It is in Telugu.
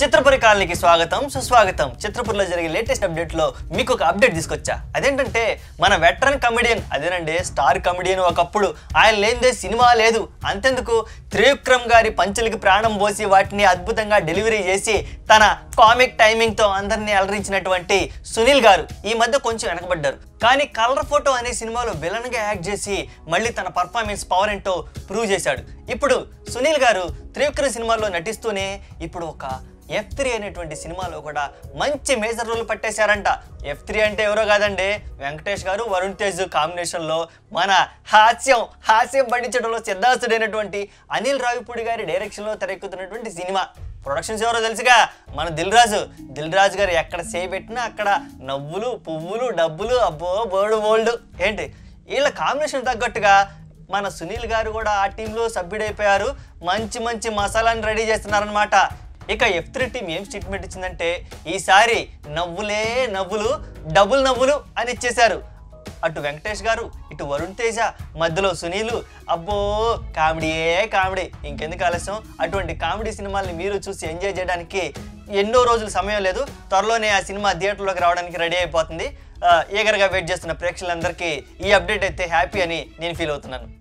చిత్రపురి కాలనీకి స్వాగతం సుస్వాగతం చిత్రపురిలో జరిగే లేటెస్ట్ అప్డేట్ లో మీకు ఒక అప్డేట్ తీసుకొచ్చా అదేంటంటే మన వెటరన్ కమెడియన్ అదేనండి స్టార్ కమెడియన్ ఒకప్పుడు ఆయన లేనిదే సినిమా లేదు అంతెందుకు త్రివిక్రమ్ గారి పంచులకి ప్రాణం పోసి వాటిని అద్భుతంగా డెలివరీ చేసి తన కామిక్ టైమింగ్ తో అందరినీ అలరించినటువంటి సునీల్ గారు ఈ మధ్య కొంచెం వెనకబడ్డారు కానీ కలర్ ఫోటో అనే సినిమాలో విలన్ గా యాక్ట్ చేసి మళ్ళీ తన పర్ఫార్మెన్స్ పవర్ ఏంటో ప్రూవ్ చేశాడు ఇప్పుడు సునీల్ గారు త్రివిక్రమ్ సినిమాలో నటిస్తూనే ఇప్పుడు ఒక ఎఫ్ త్రీ అనేటువంటి సినిమాలో కూడా మంచి మేజర్ రోల్ పట్టేశారంట ఎఫ్ త్రీ అంటే ఎవరో కాదండి వెంకటేష్ గారు వరుణ్ తేజ్ కాంబినేషన్లో మన హాస్యం హాస్యం పండించడంలో సిద్ధాస్తుడైనటువంటి అనిల్ రావిపూడి గారి డైరెక్షన్లో తెరకెక్కుతున్నటువంటి సినిమా ప్రొడక్షన్స్ ఎవరో తెలుసుగా మన దిల్ రాజు దిల్ రాజు గారు ఎక్కడ సేవ్ పెట్టినా అక్కడ నవ్వులు పువ్వులు డబ్బులు అబ్బో బోర్డు బోల్డ్ ఏంటి వీళ్ళ కాంబినేషన్ తగ్గట్టుగా మన సునీల్ గారు కూడా ఆ టీంలో సభ్యుడైపోయారు మంచి మంచి మసాలాని రెడీ చేస్తున్నారనమాట ఇక ఎఫ్ త్రీ టీం ఏం స్టేట్మెంట్ ఇచ్చిందంటే ఈసారి నవ్వులే నవ్వులు డబుల్ నవ్వులు అని ఇచ్చేశారు అటు వెంకటేష్ గారు ఇటు వరుణ్ తేజ మధ్యలో సునీలు అబ్బో కామెడీయే కామెడీ ఇంకెందుకు ఆలస్యం అటువంటి కామెడీ సినిమాల్ని మీరు చూసి ఎంజాయ్ చేయడానికి ఎన్నో రోజులు సమయం లేదు త్వరలోనే ఆ సినిమా థియేటర్లోకి రావడానికి రెడీ అయిపోతుంది ఈగర్గా వెయిట్ చేస్తున్న ప్రేక్షకులందరికీ ఈ అప్డేట్ అయితే హ్యాపీ అని నేను ఫీల్ అవుతున్నాను